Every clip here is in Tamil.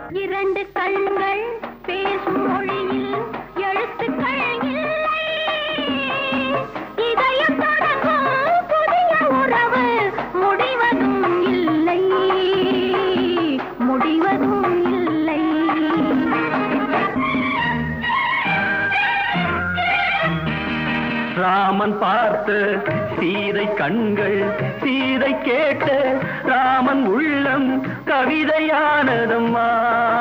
இரண்டு கண்கள் பேசும் மொழியில் எழுத்துக்கள் இல்லை இதயம் தொடங்கும் புதிய உறவு முடிவதும் இல்லை முடிவதும் இல்லை ராமன் பார்த்த சீதை கண்கள் சீதை கேட்ட ராமன் உள்ளம் கவிதையானதம்மா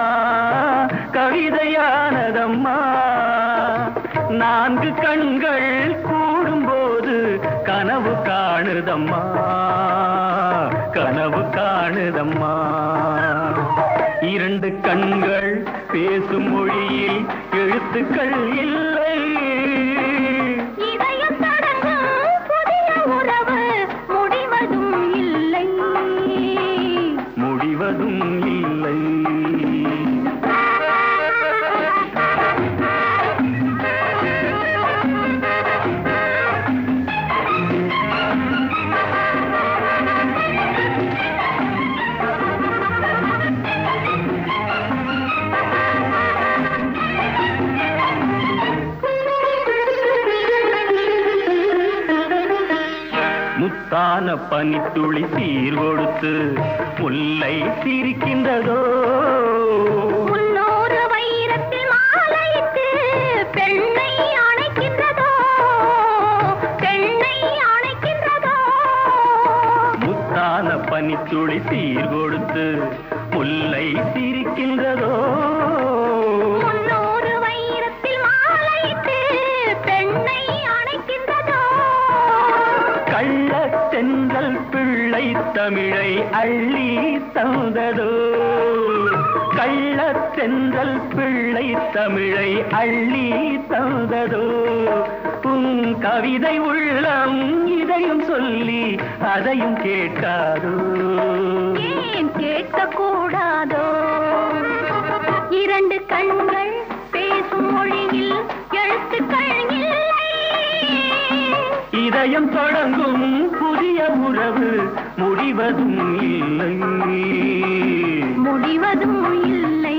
கவிதையானதம்மா நான்கு கண்கள் கூடும்போது கனவு காணுதம்மா கனவு காணுதம்மா இரண்டு கண்கள் பேசும் மொழியில் எழுத்துக்கள் இல்லை இதயம் தொடங்கும் புதிய உறவு முடிவதும் இல்லை முடிவதும் இல்லை முத்தான பனித்துளி சீர் கொடுத்து முல்லை சிரிக்கின்றதோ முன்னூறு வைரத்தில் மாலையிட்டு பெண்ணை அணைக்கின்றதோ பெண்ணை அணைக்கின்றதோ முத்தான பனித்துளி சீர் கொடுத்து முல்லை சிரிக்கின்றதோ முன்னூறு வைரத்தில் மாலையிட்டு பெண்ணை அணைக்கின்றதோ கள்ளச் சென்றல் பிள்ளை தமிழை அள்ளி தந்ததோ கள்ளச் சென்றல் பிள்ளை தமிழை அள்ளி தந்ததோ உன் கவிதை உள்ளம் இதையும் சொல்லி அதையும் கேட்காதோ ஏன் கேட்கக்கூடாதோ இரண்டு கண்கள் பேசும் மொழியில் எழுத்துக்கள் இல்லை இதயம் தொடங்கும் புதிய உறவு முடிவதும் இல்லை முடிவதும் இல்லை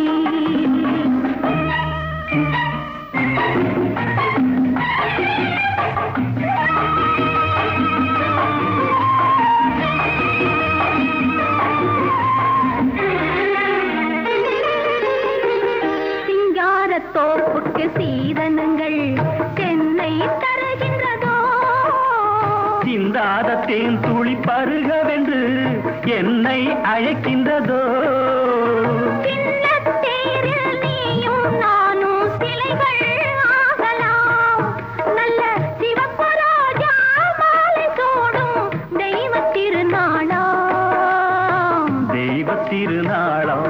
சிங்காரத் தோப்புக்கு சீதனங்கள் தென்னை தருகின்றதோ சிந்தாத தேன் துளி பருகவென்று என்னை அழைக்கின்றதோ சின்னத் தேரில் நீயும் நானும் சிலைகள் ஆகலாம். நல்ல சிவப்பு ரோஜா மாலை சூடும் தெய்வத் திருநாளாம். தெய்வ திருநாளா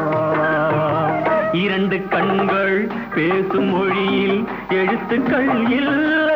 இரண்டு கண்கள் பேசும் மொழியில் எழுத்துக்கள் இல்லை